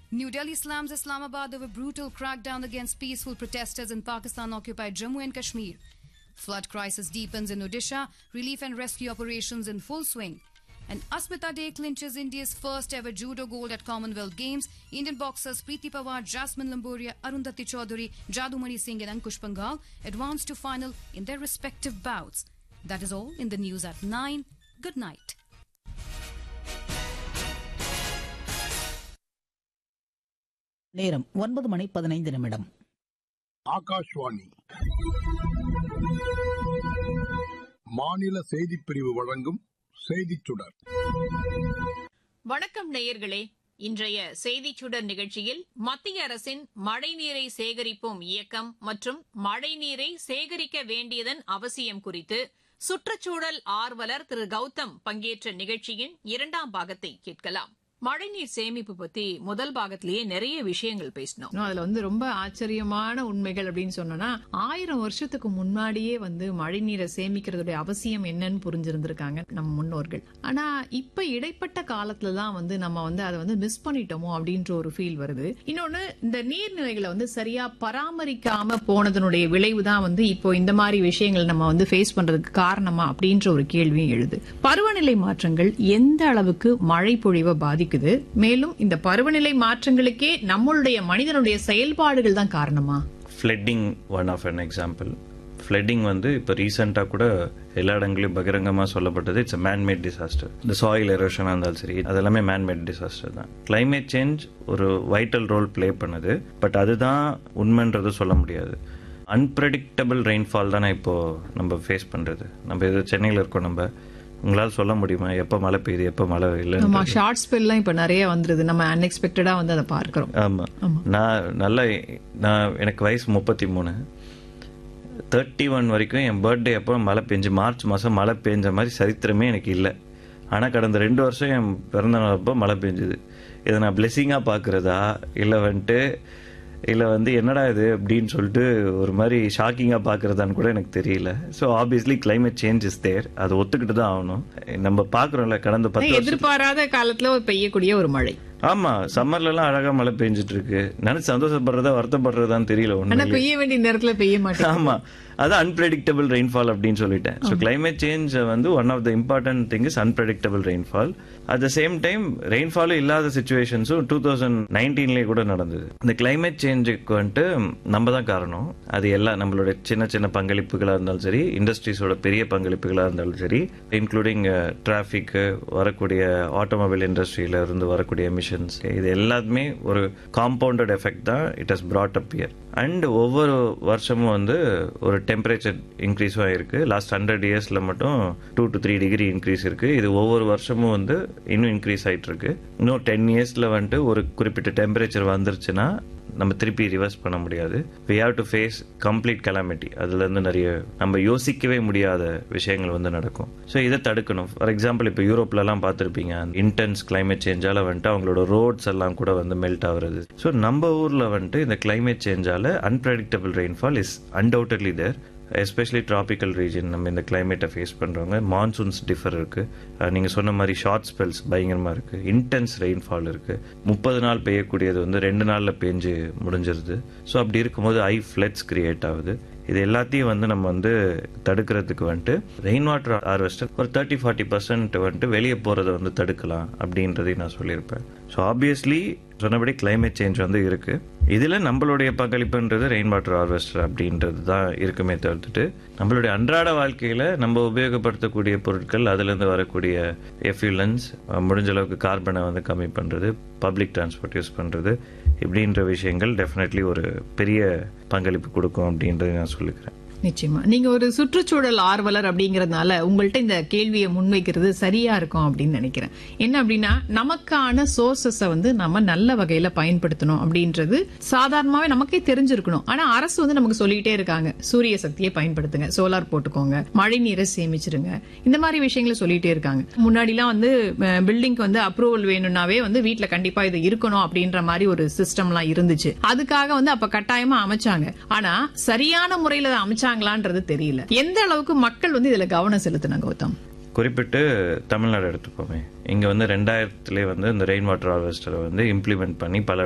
New Delhi slams Islamabad over brutal crackdown against peaceful protesters in Pakistan occupied Jammu and Kashmir. Flood crisis deepens in Odisha, relief and rescue operations in full swing. And Asmita Day clinches India's first ever judo gold at Commonwealth Games. Indian boxers Preeti Pawar, Jasmine Lamboria, Arundhati Chaudhary, Jadumani Singh and Ankush Pangal advanced to final in their respective bouts. That is all in the news at 9. Good night. நேரம் ஒன்பது மணி பதினைந்து நிமிடம் ஆகாஷ்வாணி மாநில செய்திப் பிரிவு வழங்கும் செய்திச் சுடர் வணக்கம் நேயர்களே இன்றைய செய்திச் சுடர் நிகழ்ச்சியில் மத்திய அரசின் மழைநீரை சேகரிப்போம் இயக்கம் மற்றும் மழைநீரை சேகரிக்க வேண்டியதன் அவசியம் குறித்து சுற்றுச்சூழல் ஆர்வலர் திரு கௌதம் பங்கேற்ற நிகழ்ச்சியின் இரண்டாம் பாகத்தை கேட்கலாம் மழைநீர் சேமிப்பு பத்தி முதல் பாகத்திலேயே நிறைய விஷயங்கள் பேசினோம் இன்னும் அதுல வந்து ரொம்ப ஆச்சரியமான உண்மைகள் அப்படின்னு சொன்னோம்னா ஆயிரம் வருஷத்துக்கு முன்னாடியே வந்து மழை நீரை சேமிக்கிறதுடைய அவசியம் என்னன்னு புரிஞ்சிருந்திருக்காங்க நம்ம முன்னோர்கள் ஆனா இப்ப இடைப்பட்ட காலத்துல தான் வந்து நம்ம வந்து அதை வந்து மிஸ் பண்ணிட்டோமோ அப்படின்ற ஒரு ஃபீல் வருது இன்னொன்னு இந்த நீர்நிலைகளை வந்து சரியா பராமரிக்காம போனதனுடைய விளைவு தான் வந்து இப்போ இந்த மாதிரி விஷயங்கள் நம்ம வந்து ஃபேஸ் பண்றதுக்கு காரணமா அப்படின்ற ஒரு கேள்வியும் எழுது பருவநிலை மாற்றங்கள் எந்த அளவுக்கு மழை பொழிவை பாதிக்குது மேலும் இந்த பருவநிலை மாற்றங்களுக்கே நம்மளுடைய மனிதனுடைய செயல்பாடுகள் தான் காரணமா flooding one of an example flooding வந்து இப்போ ரீசெண்டாக கூட எல்லா இடங்களையும் பகிரங்கமாக சொல்லப்பட்டது இட்ஸ் மேன்மேட் டிசாஸ்டர் இந்த சாயில் எரோஷனாக இருந்தாலும் சரி அதெல்லாமே மேன்மேட் டிசாஸ்டர் தான் கிளைமேட் சேஞ்ச் ஒரு வைட்டல் ரோல் ப்ளே பண்ணுது பட் அதுதான் உண்மைன்றது சொல்ல முடியாது அன்பிரடிக்டபிள் ரெயின்ஃபால் தானே இப்போது நம்ம ஃபேஸ் பண்ணுறது நம்ம இது சென்னையில் இருக்கோம் நம்ம உங்களால் சொல்ல முடியுமா எப்போ மழை பெய்யுது எப்போ மழை நம்ம இல்லைன்னு ஷார்ட் ஸ்பெல்லாம் இப்ப நிறைய வந்துருது நம்ம அன்எக்ஸ்பெக்டடா வந்து அதை பார்க்கிறோம் ஆமாம் நான் நல்ல நான் எனக்கு வயசு முப்பத்தி மூணு தேர்ட்டி ஒன் வரைக்கும் என் பர்த்டே அப்போ மழை பெஞ்சு மார்ச் மாதம் மழை பெஞ்ச மாதிரி சரித்திரமே எனக்கு இல்லை ஆனால் கடந்த ரெண்டு வருஷம் என் பிறந்த நாள் அப்போ மழை பெஞ்சுது இதை நான் பிளெஸ்ஸிங்காக பார்க்குறதா இல்லை வந்துட்டு இல்லை வந்து என்னடா இது அப்படின்னு சொல்லிட்டு ஒரு மாதிரி ஷாக்கிங்காக பார்க்குறதான்னு கூட எனக்கு தெரியல so obviously climate change is there அதை ஒத்துக்கிட்டு தான் ஆகணும் நம்ம பார்க்குறோம்ல கடந்த பத்து வருஷம் எதிர்பாராத காலத்துல பெய்யக்கூடிய ஒரு மழை ஆமா சம்மர்ல எல்லாம் அழகா மழை பெஞ்சிட்டு இருக்கு நினைச்சு சந்தோஷப்படுறதா வருத்தப்படுறதான்னு தெரியல ஆனா ஒண்ணு பெய்ய வேண்டிய நேரத்துல பெய்ய மாட்டேங்குது ஆமா அது அன்பிரடிக்டபிள் ரெயின்ஃபால் அப்படின்னு சொல்லிட்டேன் ஸோ கிளைமேட் சேஞ்ச் வந்து one of the important thing is unpredictable rainfall at the same time ரெயின்ஃபாலும் இல்லாத சுச்சுவேஷன்ஸும் டூ தௌசண்ட் நைன்டீன்லேயே கூட நடந்தது இந்த கிளைமேட் சேஞ்சுக்கு வந்துட்டு நம்ம தான் காரணம் அது எல்லாம் நம்மளோட சின்ன சின்ன பங்களிப்புகளாக இருந்தாலும் சரி இண்டஸ்ட்ரீஸோட பெரிய பங்களிப்புகளாக இருந்தாலும் சரி இன்க்ளூடிங் டிராஃபிக்கு வரக்கூடிய ஆட்டோமொபைல் இண்டஸ்ட்ரியில இருந்து வரக்கூடிய எமிஷன்ஸ் இது எல்லாத்துமே ஒரு காம்பவுண்டட் எஃபெக்ட் தான் it has brought up here and ஒவ்வொரு வருஷமும் வந்து ஒரு டெம்பரேச்சர் இன்க்ரீஸும் ஆயிருக்கு லாஸ்ட் ஹண்ட்ரட் இயர்ஸில் மட்டும் two to three degree increase இருக்கு இது ஒவ்வொரு வருஷமும் வந்து இன்னும் இன்க்ரீஸ் ஆயிட்டு இருக்கு இன்னும் டென் இயர்ஸில் வந்துட்டு ஒரு குறிப்பிட்ட டெம்பரேச்சர் வந்துருச்சுன்னா நம்ம திருப்பி ரிவர்ஸ் பண்ண முடியாது we have to face complete calamity அதுல இருந்து நிறைய நம்ம யோசிக்கவே முடியாத விஷயங்கள் வந்து நடக்கும் ஸோ இதை தடுக்கணும் ஃபார் எக்ஸாம்பிள் இப்போ யூரோப்லலாம் பார்த்துருப்பீங்க இன்டென்ஸ் climate சேஞ்சால வந்துட்டு அவங்களோட ரோட்ஸ் எல்லாம் கூட வந்து மெல்ட் ஆகுறது ஸோ நம்ம ஊர்ல வந்துட்டு இந்த climate சேஞ்சால unpredictable rainfall is undoubtedly there especially tropical region நம்ம இந்த கிளைமேட்டை ஃபேஸ் பண்ணுறவங்க மான்சூன்ஸ் டிஃபர் இருக்கு அஹ் நீங்க சொன்ன மாதிரி ஷார்ட் ஸ்பெல்ஸ் பயங்கரமா இருக்கு இன்டென்ஸ் ரெயின்ஃபால் இருக்கு முப்பது நாள் பெய்யக்கூடியது வந்து ரெண்டு நாள்ல பெஞ்சு முடிஞ்சிருது ஸோ அப்படி இருக்கும்போது ஐ ஃப்ளட்ஸ் கிரியேட் ஆகுது இது எல்லாத்தையும் வந்து நம்ம வந்து தடுக்கிறதுக்கு வந்துட்டு ரெயின் வாட்டர் ஹார்வெஸ்டர் ஒரு தேர்ட்டி ஃபார்ட்டி பர்சன்ட் வந்துட்டு வெளியே போறதை வந்து தடுக்கலாம் அப்படின்றதையும் நான் சொல்லியிருப்பேன் ஸோ ஆப்வியஸ்லி சொன்னபடி கிளைமேட் சேஞ்ச் வந்து இருக்கு இதுல நம்மளுடைய பங்களிப்புன்றது ரெயின் வாட்டர் ஹார்வெஸ்டர் அப்படின்றது தான் இருக்குமே தவிர்த்துட்டு நம்மளுடைய அன்றாட வாழ்க்கையில நம்ம உபயோகப்படுத்தக்கூடிய பொருட்கள் அதுல இருந்து வரக்கூடிய எஃப்யூலன்ஸ் முடிஞ்ச அளவுக்கு கார்பனை வந்து கம்மி பண்றது பப்ளிக் டிரான்ஸ்போர்ட் யூஸ் பண்றது இப்படின்ற விஷயங்கள் டெஃபினெட்லி ஒரு பெரிய பங்களிப்பு கொடுக்கும் அப்படின்றத நான் சொல்லிக்கிறேன் நிச்சயமா நீங்க ஒரு சுற்றுச்சூழல் ஆர்வலர் அப்படிங்கறதுனால உங்கள்ட்ட இந்த கேள்வியை முன்வைக்கிறது சரியா இருக்கும் அப்படின்னு நினைக்கிறேன் என்ன அப்படின்னா நமக்கான சோர்சஸ வந்து நம்ம நல்ல வகையில பயன்படுத்தணும் அப்படின்றது சாதாரணமாவே நமக்கே தெரிஞ்சிருக்கணும் ஆனா அரசு வந்து நமக்கு சொல்லிட்டே இருக்காங்க சூரிய சக்தியை பயன்படுத்துங்க சோலார் போட்டுக்கோங்க மழை நீரை சேமிச்சிருங்க இந்த மாதிரி விஷயங்களை சொல்லிட்டே இருக்காங்க முன்னாடிலாம் வந்து பில்டிங்க்கு வந்து அப்ரூவல் வேணும்னாவே வந்து வீட்ல கண்டிப்பா இது இருக்கணும் அப்படின்ற மாதிரி ஒரு சிஸ்டம்லாம் இருந்துச்சு அதுக்காக வந்து அப்ப கட்டாயமா அமைச்சாங்க ஆனா சரியான முறையில அதை அமைச்சாங்களான்றது தெரியல எந்த அளவுக்கு மக்கள் வந்து இதுல கவனம் செலுத்தினாங்க கௌதம் குறிப்பிட்டு தமிழ்நாடு எடுத்துப்போமே இங்க வந்து ரெண்டாயிரத்துலேயே வந்து இந்த ரெயின் வாட்டர் ஹார்வெஸ்டரை வந்து இம்ப்ளிமெண்ட் பண்ணி பல